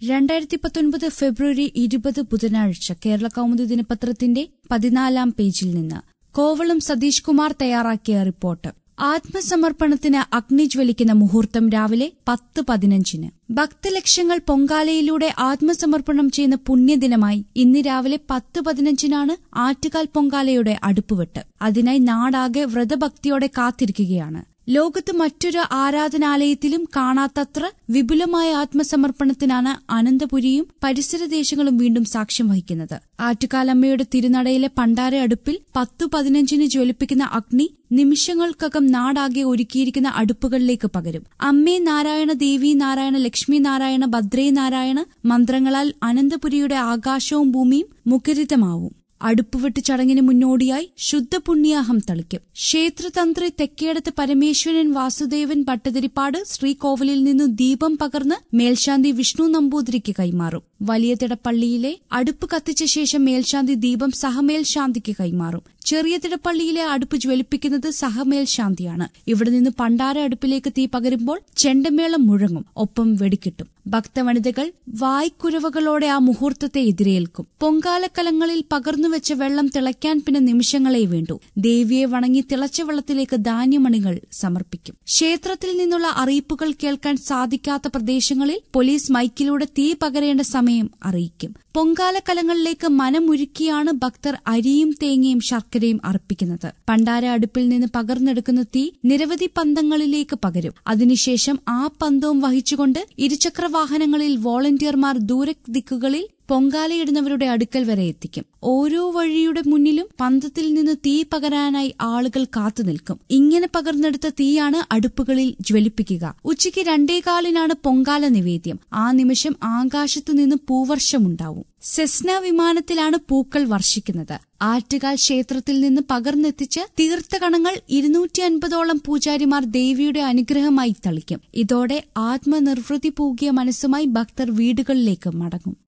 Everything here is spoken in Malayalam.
രണ്ടായിരത്തി പത്തൊൻപത് ഫെബ്രുവരി ഇരുപത് ബുധനാഴ്ച കേരള കൗമുദി ദിനപത്രത്തിന്റെ പതിനാലാം പേജിൽ നിന്ന് കോവളം സതീഷ് കുമാർ തയ്യാറാക്കിയ റിപ്പോർട്ട് ആത്മസമർപ്പണത്തിന് അഗ്നി ജ്വലിക്കുന്ന മുഹൂർത്തം രാവിലെ പത്ത് പതിനഞ്ചിന് ഭക്തലക്ഷങ്ങൾ പൊങ്കാലയിലൂടെ ആത്മസമർപ്പണം ചെയ്യുന്ന പുണ്യദിനമായി ഇന്ന് രാവിലെ പത്ത് പതിനഞ്ചിനാണ് ആറ്റുകാൽ പൊങ്കാലയുടെ അടുപ്പുവെട്ട് അതിനായി നാടാകെ വ്രതഭക്തിയോടെ കാത്തിരിക്കുകയാണ് ലോകത്ത് മറ്റൊരു ആരാധനാലയത്തിലും കാണാത്തത്ര വിപുലമായ ആത്മസമർപ്പണത്തിനാണ് അനന്തപുരിയും പരിസര ദേശങ്ങളും വീണ്ടും സാക്ഷ്യം വഹിക്കുന്നത് ആറ്റുകാലമ്മയുടെ തിരുനടയിലെ പണ്ടാര അടുപ്പിൽ പത്തു പതിനഞ്ചിന് ജ്വലിപ്പിക്കുന്ന അഗ്നി നിമിഷങ്ങൾക്കകം നാടാകെ ഒരുക്കിയിരിക്കുന്ന അടുപ്പുകളിലേക്ക് പകരും അമ്മേ നാരായണ ദേവി നാരായണ ലക്ഷ്മി നാരായണ ഭദ്രേ നാരായണ മന്ത്രങ്ങളാൽ അനന്തപുരിയുടെ ആകാശവും ഭൂമിയും മുഖരിതമാവും അടുപ്പുവെട്ട് ചടങ്ങിന് മുന്നോടിയായി ശുദ്ധപുണ്യാഹം തളിക്കും ക്ഷേത്രതന്ത്രി തെക്കേടത്ത് പരമേശ്വരൻ വാസുദേവൻ ഭട്ടതിരിപ്പാട് ശ്രീകോവിലിൽ നിന്നു ദീപം പകർന്ന് മേൽശാന്തി വിഷ്ണു നമ്പൂതിരിക്ക് കൈമാറും വലിയ തിടപ്പള്ളിയിലെ അടുപ്പ് കത്തിച്ച ശേഷം മേൽശാന്തി ദീപം സഹമേൽശാന്തിക്ക് കൈമാറും ചെറിയ തിടപ്പള്ളിയിലെ അടുപ്പ് ജ്വലിപ്പിക്കുന്നത് സഹമേൽശാന്തിയാണ് ഇവിടെ നിന്ന് പണ്ടാര അടുപ്പിലേക്ക് തീ പകരുമ്പോൾ ചെണ്ടമേളം മുഴങ്ങും ഒപ്പം വെടിക്കിട്ടും ഭക്തവനിതകൾ വായ്ക്കുരവകളോടെ ആ മുഹൂർത്തത്തെ എതിരേൽക്കും പൊങ്കാലക്കലങ്ങളിൽ പകർന്നുവെച്ച വെള്ളം തിളയ്ക്കാൻ പിന്നെ നിമിഷങ്ങളെ വേണ്ടു ദേവിയെ വണങ്ങി തിളച്ച വെള്ളത്തിലേക്ക് ധാന്യമണികൾ സമർപ്പിക്കും ക്ഷേത്രത്തിൽ നിന്നുള്ള അറിയിപ്പുകൾ കേൾക്കാൻ സാധിക്കാത്ത പ്രദേശങ്ങളിൽ പോലീസ് മൈക്കിലൂടെ തീ പകരേണ്ട സമയം അറിയിക്കും പൊങ്കാലക്കലങ്ങളിലേക്ക് മനമുരുക്കിയാണ് ഭക്തർ അരിയും തേങ്ങയും ശർക്കരയും അർപ്പിക്കുന്നത് പണ്ടാര അടുപ്പിൽ നിന്ന് പകർന്നെടുക്കുന്ന തീ നിരവധി പന്തങ്ങളിലേക്ക് പകരും അതിനുശേഷം ആ പന്തവും വഹിച്ചുകൊണ്ട് ഇരുചക്ര വാഹനങ്ങളിൽ വോളണ്ടിയർമാർ ദൂര ദിക്കുകളിൽ പൊങ്കാലയിടുന്നവരുടെ അടുക്കൽ വരെ എത്തിക്കും ഓരോ വഴിയുടെ മുന്നിലും പന്തത്തിൽ നിന്ന് തീ പകരാനായി ആളുകൾ കാത്തുനിൽക്കും ഇങ്ങനെ പകർന്നെടുത്ത തീയാണ് അടുപ്പുകളിൽ ജ്വലിപ്പിക്കുക ഉച്ചയ്ക്ക് രണ്ടേകാലിനാണ് പൊങ്കാല നിവേദ്യം ആ നിമിഷം ആകാശത്തു നിന്ന് പൂവർഷമുണ്ടാവും സെസ്ന വിമാനത്തിലാണ് പൂക്കൾ വർഷിക്കുന്നത് ആറ്റുകാൽ ക്ഷേത്രത്തിൽ നിന്ന് പകർന്നെത്തിച്ച് തീർത്ഥകണങ്ങൾ ഇരുന്നൂറ്റി അൻപതോളം പൂജാരിമാർ ദേവിയുടെ അനുഗ്രഹമായി തളിക്കും ഇതോടെ ആത്മനിർവൃതി പൂകിയ മനസ്സുമായി ഭക്തർ വീടുകളിലേക്ക് മടങ്ങും